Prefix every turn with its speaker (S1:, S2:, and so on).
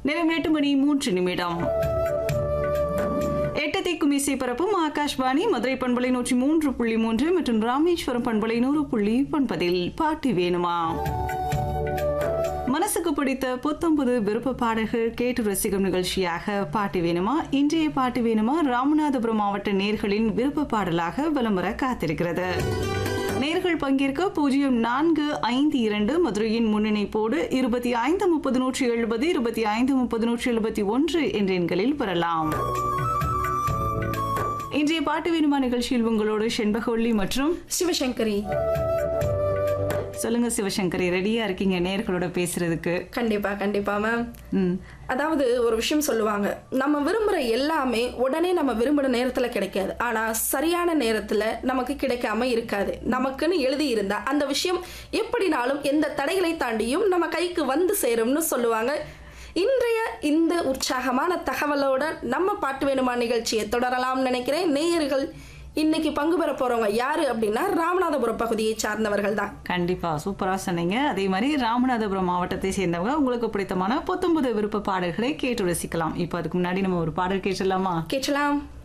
S1: நேரம் எட்டு மணி மூன்று நிமிடம் எட்டு திக்கும் இசை பரப்பும் ஆகாஷ்வாணி மதுரை பண்பலை நூற்றி மூன்று புள்ளி மூன்று மற்றும் ராமேஸ்வரம் பண்பலை நூறு புள்ளி ஒன்பதில் பாட்டு வேணுமா மனசுக்கு பிடித்த புத்தம்புது விருப்ப பாடல்கள் கேட்டு ரசிக்கும் நிகழ்ச்சியாக பாட்டு வேணுமா இன்றைய பாட்டு வேணுமா ராமநாதபுரம் மாவட்ட நேர்களின் விருப்ப பாடலாக விளம்பர காத்திருக்கிறது நேர்கள் பங்கேற்க பூஜ்ஜியம் நான்கு ஐந்து இரண்டு மதுரையின் முன்னிணைப்போடு இருபத்தி ஐந்து முப்பது நூற்றி எழுபது இருபத்தி ஐந்து முப்பது நூற்றி எழுபத்தி ஒன்று என்ற எண்களில் வரலாம் இன்றைய பாட்டு வேணுமா நிகழ்ச்சியில் உங்களோடு செண்பகவள்ளி மற்றும்
S2: சிவசங்கரி
S1: சொல்லுங்க சிவசங்கரி ரெடியா இருக்கீங்க நேர்களோட பேசுறதுக்கு
S2: கண்டிப்பா கண்டிப்பா மேம்
S1: ம்
S2: அதாவது ஒரு விஷயம் சொல்லுவாங்க நம்ம விரும்புகிற எல்லாமே உடனே நம்ம விரும்புகிற நேரத்தில் கிடைக்காது ஆனால் சரியான நேரத்தில் நமக்கு கிடைக்காம இருக்காது நமக்குன்னு எழுதி இருந்தா அந்த விஷயம் எப்படினாலும் எந்த தடைகளை தாண்டியும் நம்ம கைக்கு வந்து சேரும்னு சொல்லுவாங்க இன்றைய இந்த உற்சாகமான தகவலோட நம்ம பாட்டு வேணுமா நிகழ்ச்சியை தொடரலாம்னு நினைக்கிறேன் நேயர்கள் இன்னைக்கு பங்கு பெற போறவங்க யாரு அப்படின்னா ராமநாதபுரம் பகுதியை சார்ந்தவர்கள் தான்
S1: கண்டிப்பா சூப்பரா சொன்னீங்க அதே மாதிரி ராமநாதபுரம் மாவட்டத்தை சேர்ந்தவங்க உங்களுக்கு பிடித்தமான புத்தம்புது விருப்ப பாடல்களை கேட்டு ரசிக்கலாம் இப்போ அதுக்கு முன்னாடி நம்ம ஒரு பாடல் கேட்டுடலாமா
S2: கேட்கலாம்